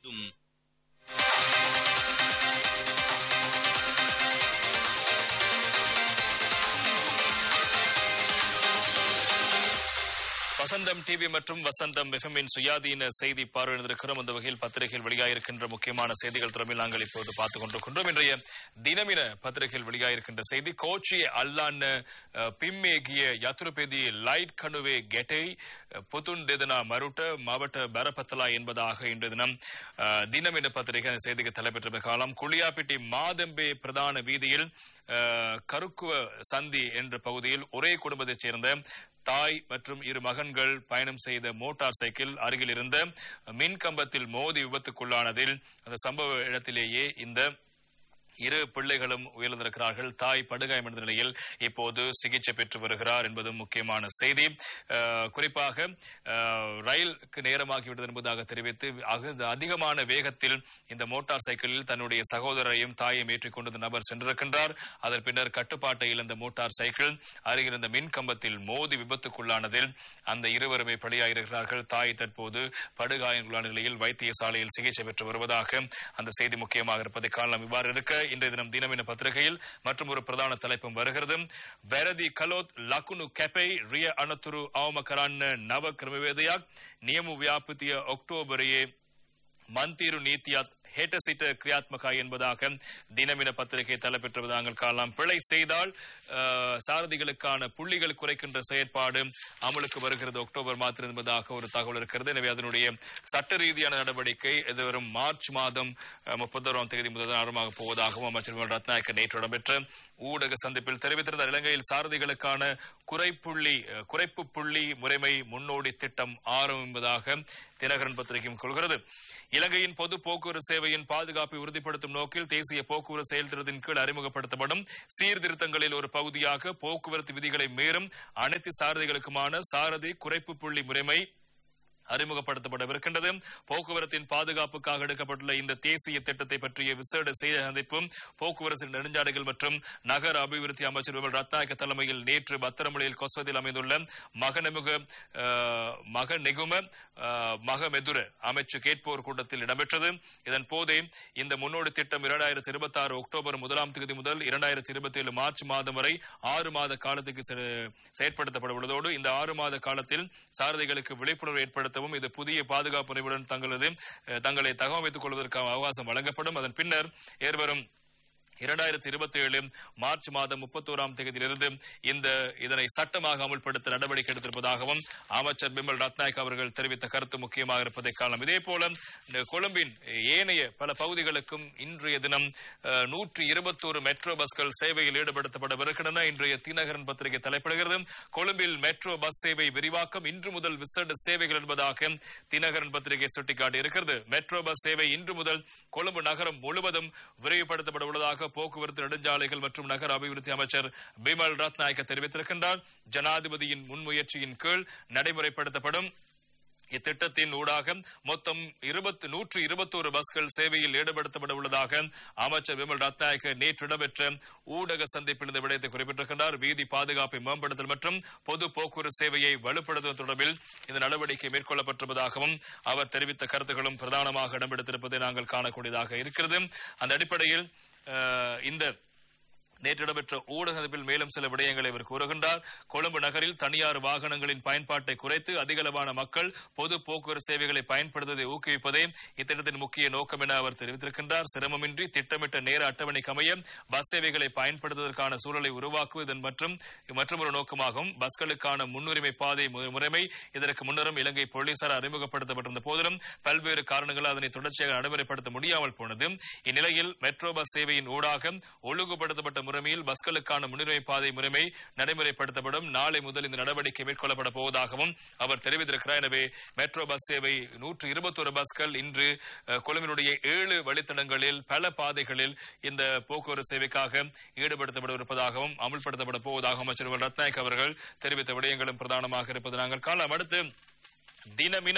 முழுவதும் வசந்தம் டிவி மற்றும் வசந்தம் எஃப்எம்மின் சுயாதீன செய்தி பார்வையிட்டிருக்கிறோம் அந்த வகையில் பத்திரிகையில் வெளியாயிருக்கின்ற முக்கியமான செய்திகள் தொடர்பில் நாங்கள் இப்போது பார்த்துக் கொண்டிருக்கின்றோம் இன்றைய தினமின பத்திரிகையில் வெளியாயிருக்கின்ற செய்தி கோச்சிய அல்லான் பிம்மேகிய யத்துருபேதி லைட் கணுவே கெட்டை புத்துன் தேதனா மருட்ட மாவட்ட பரபத்தலா என்பதாக இன்றைய தினம் அஹ், தினமின பத்திரிகை அந்த செய்திக்கு தலைப்பெற்ற காலம் குளியாப்பிட்டி மாதம்பே பிரதான வீதியில் அஹ், கருக்குவ சந்தி என்ற பகுதியில் ஒரே குடும்பத்தைச் சேர்ந்த தாய் மற்றும் இரு மகன்கள் பயணம் செய்த மோட்டார் சைக்கிள் அருகில் இருந்த மின் கம்பத்தில் மோதி விபத்துக்குள்ளானதில் அந்த சம்பவ இடத்திலேயே இந்த இரு பிள்ளைகளும் உயிரிழந்திருக்கிறார்கள் தாய் படுகாயமடைந்த நிலையில் இப்போது சிகிச்சை பெற்று வருகிறார் என்பதும் முக்கியமான செய்தி அஹ், குறிப்பாக அஹ், ரயிலுக்கு நேரமாகிவிட்டது என்பதாக தெரிவித்து அக- அதிகமான வேகத்தில் இந்த மோட்டார் சைக்கிளில் தன்னுடைய சகோதரரையும் தாயையும் ஏற்றிக் கொண்டு நபர் சென்றிருக்கின்றார் அதன் பின்னர் கட்டுப்பாட்டை இழந்த மோட்டார் சைக்கிள் அருகில் இருந்த மின் கம்பத்தில் மோதி விபத்துக்குள்ளானதில் அந்த இருவருமே பலியாயிருக்கிறார்கள் தாய் தற்போது படுகாயங்குள்ளான நிலையில் வைத்தியசாலையில் சிகிச்சை பெற்று வருவதாக அந்த செய்தி முக்கியமாக இருப்பதை காணலாம் இவ்வாறு இருக்க இன்றைய தினம் தினமின பத்திரிகையில் மற்றும் ஒரு பிரதான தலைப்பும் வருகிறது வெரதி கலோத் லக்குனு கெபை ரிய அனத்துரு அவமகரான் நவ கிரமவேதயாக் நியமு வியாபித்திய அக்டோபரையே மந்திரு நீத்தியாத் ஹேட்ட சிட்ட கிரியாத்மகா என்பதாக தினமின பத்திரிகை தலைப்பெற்றது நாங்கள் காணலாம் பிழை செய்தால் அஹ், சாரதிகளுக்கான புள்ளிகள் குறைக்கின்ற செயற்பாடு அமலுக்கு வருகிறது அக்டோபர் மாதம் என்பதாக ஒரு தகவல் இருக்கிறது எனவே அதனுடைய சட்ட ரீதியான நடவடிக்கை எதிர்வரும் மார்ச் மாதம் முப்பத்தோராம் தேதி முதல் ஆரம்பமாக போவதாகவும் அமைச்சர் விமல் ரத்நாயக்க நேற்று இடம்பெற்ற ஊடக சந்திப்பில் தெரிவித்திருந்தார் இலங்கையில் சாரதிகளுக்கான குறைப்புள்ளி அஹ், குறைப்பு புள்ளி முறைமை முன்னோடி திட்டம் ஆரம்பம் என்பதாக தினகரன் பத்திரிகையும் கொள்கிறது இலங்கையின் பொது போக்குவரத்து சேவையின் பாதுகாப்பை உறுதிப்படுத்தும் நோக்கில் தேசிய போக்குவரத்து செயல்திட்டத்தின் கீழ் அறிமுகப்படுத்தப்படும் சீர்திருத்தங்களில் ஒரு பகுதியாக போக்குவரத்து விதிகளை மீறும் அனைத்து சாரதிகளுக்குமான சாரதி குறைப்பு புள்ளி முறைமை அறிமுகப்படுத்தப்படவிருக்கின்றது போக்குவரத்தின் பாதுகாப்புக்காக எடுக்கப்பட்டுள்ள இந்த தேசிய திட்டத்தை பற்றிய விசேட செய்தி சந்திப்பும் போக்குவரத்து நெடுஞ்சாலைகள் மற்றும் நகர அபிவிருத்தி அமைச்சர் விமல் ரத்நாயக்க தலைமையில் நேற்று பத்திரமலையில் கொஸ்வத்தில் அமைந்துள்ள மகநெமுக அஹ், மகநெகும அஹ், மகமெதுர அமைச்சு கேட்போர் கூட்டத்தில் இடம்பெற்றது இதன் போதே இந்த முன்னோடி திட்டம் இரண்டாயிரத்தி இருபத்தி ஆறு அக்டோபர் முதலாம் தேதி முதல் இரண்டாயிரத்தி இருபத்தி ஏழு மார்ச் மாதம் வரை ஆறு மாத காலத்துக்கு செ- செயற்படுத்தப்பட உள்ளதோடு இந்த ஆறு மாத காலத்தில் சாரதிகளுக்கு விழிப்புணர்வு ஏற்படுத்தவும் இது புதிய பாதுகாப்பு முறையுடன் தங்களது அஹ், தங்களை தகவமைத்துக் கொள்வதற்கான அவகாசம் வழங்கப்படும் அதன் பின்னர் ஏற்படும் இரண்டாயிரத்தி இருபத்தி ஏழு மார்ச் மாதம் முப்பத்தோராம் தேதியிலிருந்து இந்த இதனை சட்டமாக அமுல்படுத்த நடவடிக்கை எடுத்திருப்பதாகவும் அமைச்சர் பிமல் ரத்நாயக் அவர்கள் தெரிவித்த கருத்து முக்கியமாக இருப்பதை காணலாம் இதே போல இந்த கொழும்பின் ஏனைய பல பகுதிகளுக்கும் இன்றைய தினம் அஹ், நூற்றி இருபத்தோரு மெட்ரோ பஸ்கள் சேவையில் ஈடுபடுத்தப்படவிருக்கின்றன இன்றைய தினகரன் பத்திரிகை தலைப்பிடுகிறது கொழும்பில் மெட்ரோ பஸ் சேவை விரிவாக்கம் இன்று முதல் விசேட சேவைகள் என்பதாக தினகரன் பத்திரிகை சுட்டிக்காட்டி இருக்கிறது மெட்ரோ பஸ் சேவை இன்று முதல் கொழும்பு நகரம் முழுவதும் விரைவுபடுத்தப்பட உள்ளதாக போக்குவரத்து நெடுஞ்சாலைகள் மற்றும் நகர அபிவிருத்தி அமைச்சர் பிமல் ரத்நாயக்க தெரிவித்திருக்கின்றார் ஜனாதிபதியின் முன்முயற்சியின் கீழ் நடைமுறைப்படுத்தப்படும் இத்திட்டத்தின் ஊடாக மொத்தம் இருபத்தி நூற்று இருபத்தோரு பஸ்கள் சேவையில் ஈடுபடுத்தப்பட உள்ளதாக அமைச்சர் விமல் ரத்நாயக்க நேற்று இடம்பெற்ற ஊடக சந்திப்பில் இந்த விடயத்தை குறிப்பிட்டிருக்கின்றார் வீதி பாதுகாப்பை மேம்படுத்தல் மற்றும் பொது போக்குவரத்து சேவையை வலுப்படுத்துவது தொடர்பில் இந்த நடவடிக்கை மேற்கொள்ளப்பட்டிருப்பதாகவும் அவர் தெரிவித்த கருத்துக்களும் பிரதானமாக இடம்பெடுத்திருப்பதை நாங்கள் காணக்கூடியதாக இருக்கிறது அந்த அடிப்படையில் அஹ், இந்த நேற்று இடம்பெற்ற ஊடக சந்திப்பில் மேலும் சில விடயங்களை அவர் கூறுகின்றார் கொழும்பு நகரில் தனியார் வாகனங்களின் பயன்பாட்டை குறைத்து அதிகளவான மக்கள் பொது போக்குவரத்து சேவைகளை பயன்படுத்துவதை ஊக்குவிப்பதே இத்திட்டத்தின் முக்கிய நோக்கம் என அவர் தெரிவித்திருக்கின்றார் சிரமமின்றி திட்டமிட்ட நேர அட்டவணைக்கு அமைய பஸ் சேவைகளை பயன்படுத்துவதற்கான சூழலை உருவாக்குவதன் மற்றும் மற்றொரு நோக்கமாகும் பஸ்களுக்கான முன்னுரிமை பாதை மு- முறைமை இதற்கு முன்னரும் இலங்கை போலீசார் அறிமுகப்படுத்தப்பட்டிருந்த போதிலும் பல்வேறு காரணங்களால் அதனை தொடர்ச்சியாக நடைமுறைப்படுத்த முடியாமல் போனது இந்நிலையில் மெட்ரோ பஸ் சேவையின் ஊடாக ஒழுங்குபடுத்தப்பட்ட முறைமையில் பஸ்களுக்கான முன்னுரிமை பாதை முறைமை நடைமுறைப்படுத்தப்படும் நாளை முதல் இந்த நடவடிக்கை மேற்கொள்ளப்பட போவதாகவும் அவர் தெரிவித்திருக்கிறார் எனவே மெட்ரோ பஸ் சேவை நூற்று இருபத்தொரு பஸ்கள் இன்று அஹ், கொழும்பினுடைய ஏழு வழித்தடங்களில் பல பாதைகளில் இந்த போக்குவரத்து சேவைக்காக ஈடுபடுத்தப்பட இருப்பதாகவும் அமுல்படுத்தப்பட போவதாகவும் அமைச்சர் ரத்நாயக் அவர்கள் தெரிவித்த விடயங்களும் பிரதானமாக இருப்பது நாங்கள் காணலாம் அடுத்து தினமின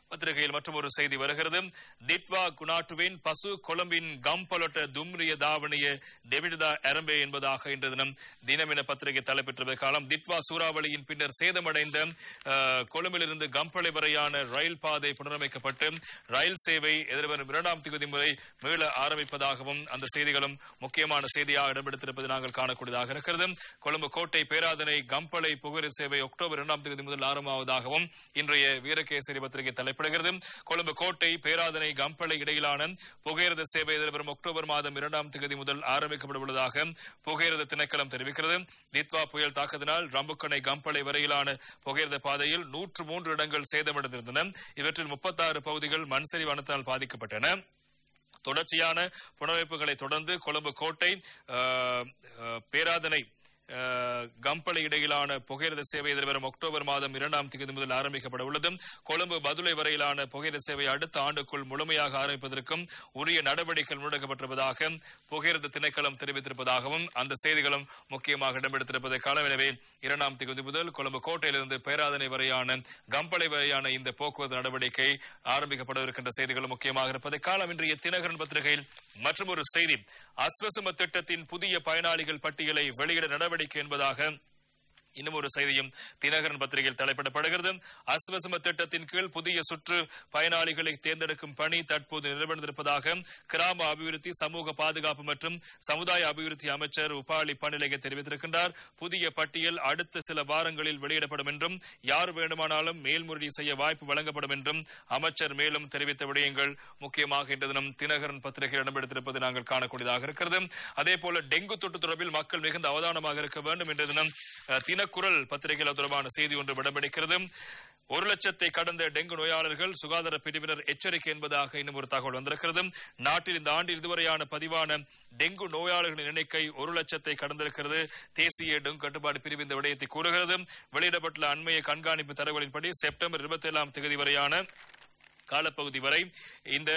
பத்திரிகையில் மற்றும் ஒரு செய்தி வருகிறது திட்வா குணாட்டுவின் பசு கொழும்பின் கம்பலொட்ட தும்ரிய தாவணிய டெவிடதா அரம்பே என்பதாக இன்று தினம் தினம் என பத்திரிகை தலைப்பெற்ற காலம் திட்வா சூறாவளியின் பின்னர் சேதமடைந்த அஹ், கொழும்பிலிருந்து கம்பளை வரையான ரயில் பாதை புனரமைக்கப்பட்டு ரயில் சேவை எதிர்வரும் இரண்டாம் தேதி முறை மீள ஆரம்பிப்பதாகவும் அந்த செய்திகளும் முக்கியமான செய்தியாக இடம்பெடுத்திருப்பது நாங்கள் காணக்கூடியதாக இருக்கிறது கொழும்பு கோட்டை பேராதனை கம்பளை புகழ் சேவை அக்டோபர் இரண்டாம் தேதி முதல் ஆரம்பமாவதாகவும் இன்றைய வீரகேசரி பத்திரிகை தலைப்பிடுகிறது கொழும்பு கோட்டை பேராதனை கம்பளை இடையிலான புகையிரத சேவை எதிர்வரும் அக்டோபர் மாதம் இரண்டாம் தேதி முதல் ஆரம்பிக்கப்பட உள்ளதாக புகையிரத திணைக்களம் தெரிவிக்கிறது தித்வா புயல் தாக்கத்தினால் ரம்புக்கணை கம்பளை வரையிலான புகையிரத பாதையில் நூற்று மூன்று இடங்கள் சேதமடைந்திருந்தன இவற்றில் முப்பத்தாறு பகுதிகள் மண்சரிவு அனத்தினால் பாதிக்கப்பட்டன தொடர்ச்சியான புனரமைப்புகளை தொடர்ந்து கொழும்பு கோட்டை அஹ், அஹ், பேராதனை அஹ், கம்பளை இடையிலான புகையிரத சேவை எதிர்வரும் அக்டோபர் மாதம் இரண்டாம் தேதி முதல் ஆரம்பிக்கப்பட உள்ளது கொழும்பு பதுளை வரையிலான புகையிரத சேவை அடுத்த ஆண்டுக்குள் முழுமையாக ஆரம்பிப்பதற்கும் உரிய நடவடிக்கைகள் முன்னெடுக்கப்பட்டிருப்பதாக புகையிரத திணைக்களம் தெரிவித்திருப்பதாகவும் அந்த செய்திகளும் முக்கியமாக இடம்பெடுத்திருப்பதை காலம் எனவே இரண்டாம் தேதி முதல் கொழும்பு கோட்டையிலிருந்து பேராதனை வரையான கம்பளை வரையான இந்த போக்குவரத்து நடவடிக்கை ஆரம்பிக்கப்பட இருக்கின்ற செய்திகளும் முக்கியமாக இருப்பதை காலம் இன்றைய தினகரன் பத்திரிகையில் மற்றும் ஒரு செய்தி அஸ்வசம திட்டத்தின் புதிய பயனாளிகள் பட்டியலை வெளியிட நடவடிக்கை என்பதாக இன்னும் ஒரு செய்தியும் தினகரன் பத்திரிகையில் தலைப்பிடப்படுகிறது அஸ்வசம திட்டத்தின் கீழ் புதிய சுற்று பயனாளிகளை தேர்ந்தெடுக்கும் பணி தற்போது நிறைவடைந்திருப்பதாக கிராம அபிவிருத்தி சமூக பாதுகாப்பு மற்றும் சமுதாய அபிவிருத்தி அமைச்சர் உபாலி பணிலகை தெரிவித்திருக்கின்றார் புதிய பட்டியல் அடுத்த சில வாரங்களில் வெளியிடப்படும் என்றும் யார் வேண்டுமானாலும் மேல்முறையீடு செய்ய வாய்ப்பு வழங்கப்படும் என்றும் அமைச்சர் மேலும் தெரிவித்த விடயங்கள் முக்கியமாக இன்று தினம் தினகரன் பத்திரிகை இடம்பெடுத்திருப்பது நாங்கள் காணக்கூடியதாக இருக்கிறது அதே போல டெங்கு தொற்று தொடர்பில் மக்கள் மிகுந்த அவதானமாக இருக்க வேண்டும் என்ற தினம் அஹ், தினக்குரல் பத்திரிகையில் அது தொடர்பான செய்தி ஒன்று விடம்பிடிக்கிறது ஒரு லட்சத்தை கடந்த டெங்கு நோயாளர்கள் சுகாதார பிரிவினர் எச்சரிக்கை என்பதாக இன்னும் ஒரு தகவல் வந்திருக்கிறது நாட்டில் இந்த ஆண்டில் இதுவரையான பதிவான டெங்கு நோயாளர்களின் எண்ணிக்கை ஒரு லட்சத்தை கடந்திருக்கிறது தேசிய டெங்கு கட்டுப்பாடு பிரிவு இந்த விடயத்தை கூறுகிறது வெளியிடப்பட்டுள்ள அண்மைய கண்காணிப்பு தரவுகளின்படி செப்டம்பர் இருபத்தி ஏழாம் தேதி வரையான காலப்பகுதி வரை இந்த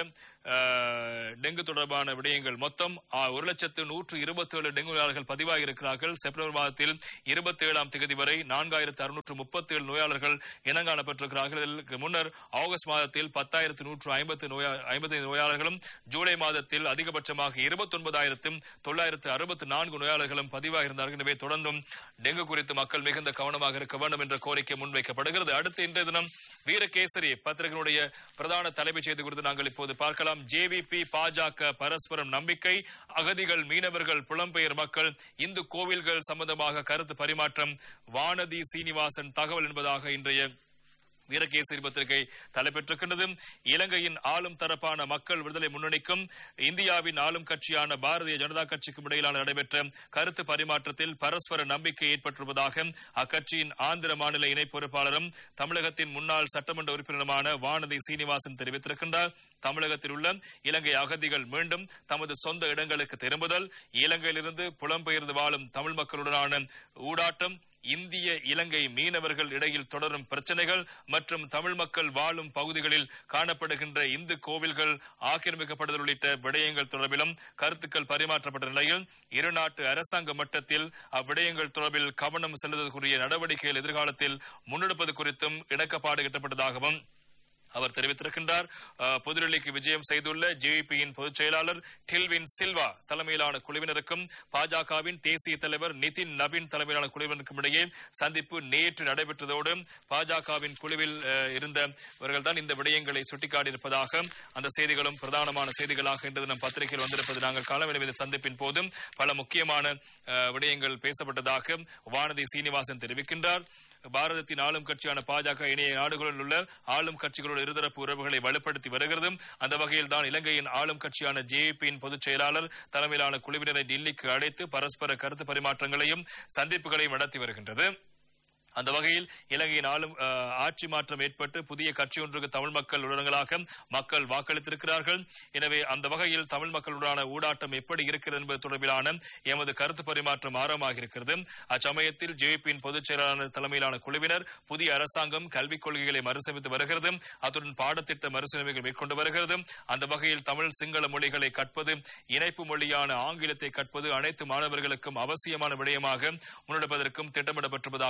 அஹ், டெங்கு தொடர்பான விடயங்கள் மொத்தம் அஹ், ஒரு லட்சத்து நூற்று இருபத்தி ஏழு டெங்கு நோயாளர்கள் பதிவாகி இருக்கிறார்கள் செப்டம்பர் மாதத்தில் இருபத்தி ஏழாம் தேதி வரை நான்காயிரத்து அறுநூற்று முப்பத்தி ஏழு நோயாளர்கள் இனங்காணப்பட்டிருக்கிறார்கள் இதற்கு முன்னர் ஆகஸ்ட் மாதத்தில் பத்தாயிரத்து நூற்று ஐம்பத்து நோயா ஐம்பத்தி நோயாளர்களும் ஜூலை மாதத்தில் அதிகபட்சமாக இருபத்தி ஒன்பதாயிரத்தும் தொள்ளாயிரத்து அறுபத்தி நான்கு நோயாளர்களும் பதிவாக இருந்தார்கள் எனவே தொடர்ந்தும் டெங்கு குறித்து மக்கள் மிகுந்த கவனமாக இருக்க வேண்டும் என்ற கோரிக்கை முன்வைக்கப்படுகிறது அடுத்து இன்றைய தினம் வீரகேசரி பத்திரிகையினுடைய பிரதான தலைமைச் செய்தி குறித்து நாங்கள் இப்போது பார்க்கலாம் ஜேவிபி பாஜக பரஸ்பரம் நம்பிக்கை அகதிகள் மீனவர்கள் புலம்பெயர் மக்கள் இந்து கோவில்கள் சம்பந்தமாக கருத்து பரிமாற்றம் வானதி சீனிவாசன் தகவல் என்பதாக இன்றைய வீரகேசரி பத்திரிகை தலைப்பெற்றிருக்கின்றது இலங்கையின் ஆளும் தரப்பான மக்கள் விடுதலை முன்னணிக்கும் இந்தியாவின் ஆளும் கட்சியான பாரதிய ஜனதா கட்சிக்கும் இடையிலான நடைபெற்ற கருத்து பரிமாற்றத்தில் பரஸ்பர நம்பிக்கை ஏற்பட்டுள்ளதாக அக்கட்சியின் ஆந்திர மாநில இணை பொறுப்பாளரும் தமிழகத்தின் முன்னாள் சட்டமன்ற உறுப்பினருமான வானதி சீனிவாசன் தெரிவித்திருக்கின்றார் தமிழகத்தில் உள்ள இலங்கை அகதிகள் மீண்டும் தமது சொந்த இடங்களுக்கு திரும்புதல் இலங்கையிலிருந்து புலம்பெயர்ந்து வாழும் தமிழ் மக்களுடனான ஊடாட்டம் இந்திய இலங்கை மீனவர்கள் இடையில் தொடரும் பிரச்சனைகள் மற்றும் தமிழ் மக்கள் வாழும் பகுதிகளில் காணப்படுகின்ற இந்து கோவில்கள் ஆக்கிரமிக்கப்படுதல் உள்ளிட்ட விடயங்கள் தொடர்பிலும் கருத்துக்கள் பரிமாற்றப்பட்ட நிலையில் இரு நாட்டு அரசாங்க மட்டத்தில் அவ்விடயங்கள் தொடர்பில் கவனம் செலுத்துவதற்குரிய நடவடிக்கைகள் எதிர்காலத்தில் முன்னெடுப்பது குறித்தும் இணக்கப்பாடு எட்டப்பட்டதாகவும் அவர் தெரிவித்திருக்கின்றார் அஹ், புதுடெல்லிக்கு விஜயம் செய்துள்ள ஜேவிபியின் பொதுச் செயலாளர் டில்வின் சில்வா தலைமையிலான குழுவினருக்கும் பாஜகவின் தேசிய தலைவர் நிதின் நவீன் தலைமையிலான குழுவினருக்கும் இடையே சந்திப்பு நேற்று நடைபெற்றதோடு பாஜகவின் குழுவில் அஹ், இருந்தவர்கள் தான் இந்த விடயங்களை சுட்டிக்காட்டியிருப்பதாக அந்த செய்திகளும் பிரதானமான செய்திகளாக இன்று தினம் பத்திரிகையில் வந்திருப்பது நாங்கள் காலம் எனவே இந்த சந்திப்பின் போதும் பல முக்கியமான அஹ், விடயங்கள் பேசப்பட்டதாக வானதி சீனிவாசன் தெரிவிக்கின்றார் பாரதத்தின் ஆளும் கட்சியான பாஜக இணைய நாடுகளில் உள்ள ஆளும் கட்சிகளோட இருதரப்பு உறவுகளை வலுப்படுத்தி வருகிறது அந்த வகையில் தான் இலங்கையின் ஆளும் கட்சியான ஜேபியின் பொதுச் செயலாளர் தலைமையிலான குழுவினரை டெல்லிக்கு அழைத்து பரஸ்பர கருத்து பரிமாற்றங்களையும் சந்திப்புகளையும் நடத்தி வருகின்றது அந்த வகையில் இலங்கையின் ஆளும் அஹ், ஆட்சி மாற்றம் ஏற்பட்டு புதிய கட்சி ஒன்றுக்கு தமிழ் மக்கள் உடனங்களாக மக்கள் வாக்களித்திருக்கிறார்கள் எனவே அந்த வகையில் தமிழ் மக்களுடனான ஊடாட்டம் எப்படி இருக்கிறது என்பது தொடர்பிலான எமது கருத்து பரிமாற்றம் ஆரம்பமாக இருக்கிறது அச்சமயத்தில் ஜேபியின் பொதுச் செயலாளர் தலைமையிலான குழுவினர் புதிய அரசாங்கம் கல்விக் கொள்கைகளை மறுசமைத்து வருகிறது அத்துடன் பாடத்திட்ட மறுசீரமைகள் மேற்கொண்டு வருகிறது அந்த வகையில் தமிழ் சிங்கள மொழிகளை கற்பது இணைப்பு மொழியான ஆங்கிலத்தை கற்பது அனைத்து மாணவர்களுக்கும் அவசியமான விடயமாக முன்னெடுப்பதற்கும் திட்டமிடப்பட்டிருப்பதாகவும் குறிப்பிட்டிருக்கிறார்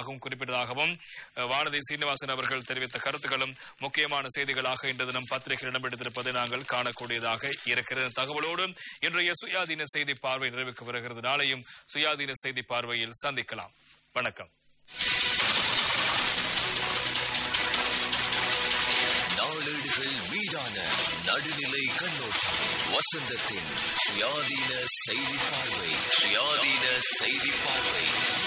நடைபெற்றதாகவும் அஹ், வானதி சீனிவாசன் அவர்கள் தெரிவித்த கருத்துக்களும் முக்கியமான செய்திகளாக இன்று தினம் பத்திரிகையில் இடம்பெற்றிருப்பதை நாங்கள் காணக்கூடியதாக இருக்கிறது தகவலோடு இன்றைய சுயாதீன செய்தி பார்வை நிறைவுக்கு வருகிறது நாளையும் சுயாதீன செய்தி பார்வையில் சந்திக்கலாம் வணக்கம் நாளேடுகள் மீதான நடுநிலை கண்ணோட்டம் வசந்தத்தின் சுயாதீன செய்தி பார்வை சுயாதீன செய்தி பார்வை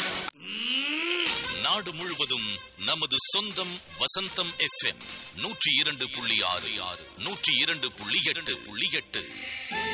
நாடு முழுவதும் நமது சொந்தம் வசந்தம் எஃப்எம் நூற்றி இரண்டு புள்ளி ஆறு ஆறு நூற்றி இரண்டு புள்ளி எட்டு புள்ளி எட்டு